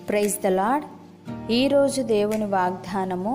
praise the lord ఈరోజు దేవుని వాగ్దానము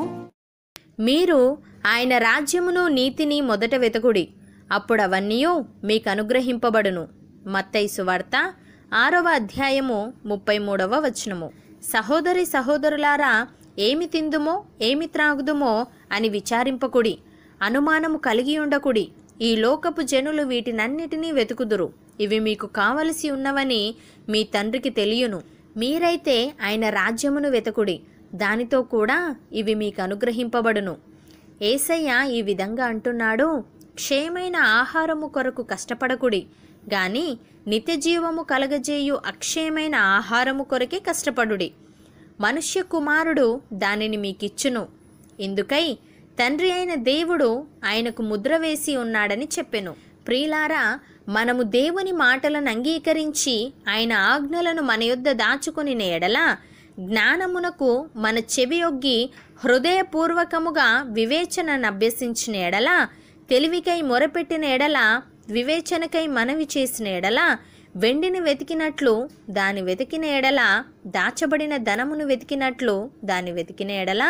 మీరు ఆయన రాజ్యమును నీతిని మొదట వెతకుడి అప్పుడు అవన్నీ మీకు అనుగ్రహింపబడును మత్తయి వార్త ఆరవ అధ్యాయము ముప్పై మూడవ వచనము సహోదరి సహోదరులారా ఏమి తిందుమో ఏమి త్రాగుదుమో అని విచారింపకుడి అనుమానము కలిగి ఉండకుడి ఈ లోకపు జనులు వీటినన్నిటినీ వెతుకుదురు ఇవి మీకు కావలసి ఉన్నవని మీ తండ్రికి తెలియను మీరైతే ఆయన రాజ్యమును వెతకుడి దానితో కూడా ఇవి మీకు అనుగ్రహింపబడును ఏసయ్య ఈ విధంగా అంటున్నాడు క్షయమైన ఆహారము కొరకు కష్టపడకుడి గాని నిత్యజీవము కలగజేయు అక్షయమైన ఆహారము కొరకే కష్టపడుడి మనుష్య కుమారుడు దానిని మీకిచ్చును ఇందుకై తండ్రి అయిన దేవుడు ఆయనకు ముద్ర వేసి ఉన్నాడని చెప్పెను ప్రియులారా మనము దేవుని మాటలను అంగీకరించి ఆయన ఆజ్ఞలను మన యొద్ద దాచుకొని ఎడల జ్ఞానమునకు మన చెవియొగ్గి హృదయపూర్వకముగా వివేచనను అభ్యసించిన ఎడల తెలివికై మొరపెట్టిన ఎడల వివేచనకై మనవి చేసిన ఎడల వెండిని వెతికినట్లు దాని వెతికిన ఎడల దాచబడిన ధనమును వెతికినట్లు దాన్ని వెతికిన ఎడల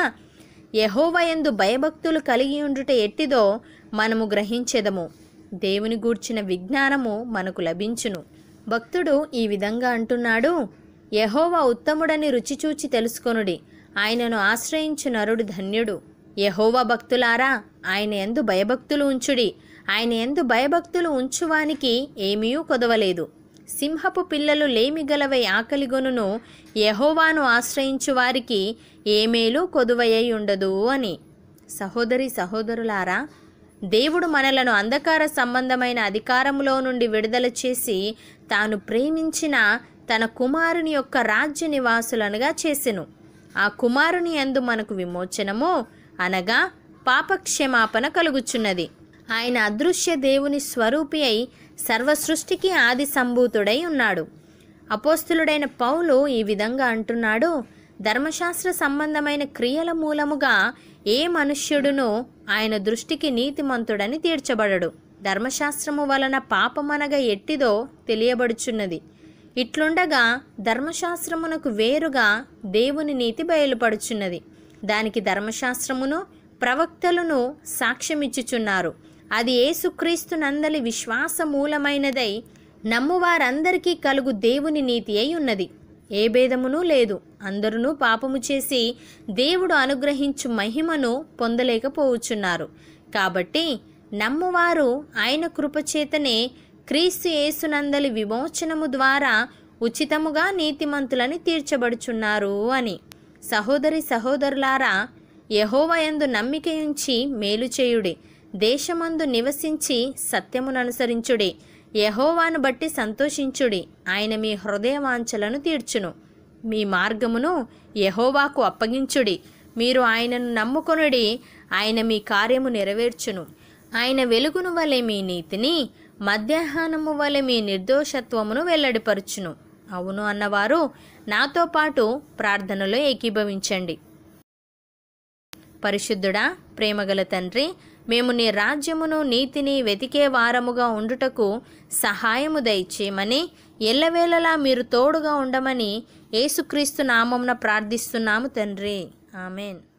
యహోవయందు భయభక్తులు కలిగి ఉండుట ఎట్టిదో మనము గ్రహించెదము దేవుని గూర్చిన విజ్ఞానము మనకు లభించును భక్తుడు ఈ విధంగా అంటున్నాడు యహోవా ఉత్తముడని రుచిచూచి తెలుసుకొనుడి ఆయనను ఆశ్రయించు నరుడు ధన్యుడు యహోవా భక్తులారా ఆయన ఎందు భయభక్తులు ఉంచుడి ఆయన ఎందు భయభక్తులు ఉంచువానికి ఏమీ కొదవలేదు సింహపు పిల్లలు లేమిగలవై ఆకలిగొనును యహోవాను ఆశ్రయించు వారికి ఏమేలు కొదువయ్యి ఉండదు అని సహోదరి సహోదరులారా దేవుడు మనలను అంధకార సంబంధమైన అధికారములో నుండి విడుదల చేసి తాను ప్రేమించిన తన కుమారుని యొక్క రాజ్య నివాసులనుగా చేసెను ఆ కుమారుని యందు మనకు విమోచనము అనగా పాపక్షమాపణ కలుగుచున్నది ఆయన అదృశ్య దేవుని స్వరూపి అయి సర్వసృష్టికి ఆది సంభూతుడై ఉన్నాడు అపోస్తులుడైన పౌలు ఈ విధంగా అంటున్నాడు ధర్మశాస్త్ర సంబంధమైన క్రియల మూలముగా ఏ మనుష్యుడును ఆయన దృష్టికి నీతిమంతుడని తీర్చబడడు ధర్మశాస్త్రము వలన పాపమనగా ఎట్టిదో తెలియబడుచున్నది ఇట్లుండగా ధర్మశాస్త్రమునకు వేరుగా దేవుని నీతి బయలుపడుచున్నది దానికి ధర్మశాస్త్రమును ప్రవక్తలను సాక్ష్యమిచ్చుచున్నారు అది యేసుక్రీస్తు నందలి విశ్వాస మూలమైనదై నమ్మువారందరికీ కలుగు దేవుని నీతి అయి ఉన్నది ఏ భేదమును లేదు అందరును పాపము చేసి దేవుడు అనుగ్రహించు మహిమను పొందలేకపోవచ్చున్నారు కాబట్టి నమ్మువారు ఆయన కృపచేతనే క్రీస్తు యేసునందలి విమోచనము ద్వారా ఉచితముగా నీతిమంతులని తీర్చబడుచున్నారు అని సహోదరి సహోదరులారా యహోవయందు నమ్మికయుంచి మేలు చేయుడి దేశమందు నివసించి సత్యముననుసరించుడి యహోవాను బట్టి సంతోషించుడి ఆయన మీ హృదయ వాంఛలను తీర్చును మీ మార్గమును యహోవాకు అప్పగించుడి మీరు ఆయనను నమ్ముకొనుడి ఆయన మీ కార్యము నెరవేర్చును ఆయన వెలుగును వలె మీ నీతిని మధ్యాహ్నము వలె మీ నిర్దోషత్వమును వెల్లడిపరుచును అవును అన్నవారు నాతో పాటు ప్రార్థనలో ఏకీభవించండి పరిశుద్ధుడా ప్రేమగల తండ్రి మేము నీ రాజ్యమును నీతిని వెతికే వారముగా ఉండుటకు సహాయము దయచేయమని ఎల్లవేళలా మీరు తోడుగా ఉండమని యేసుక్రీస్తు నామమున ప్రార్థిస్తున్నాము తండ్రి ఆమెన్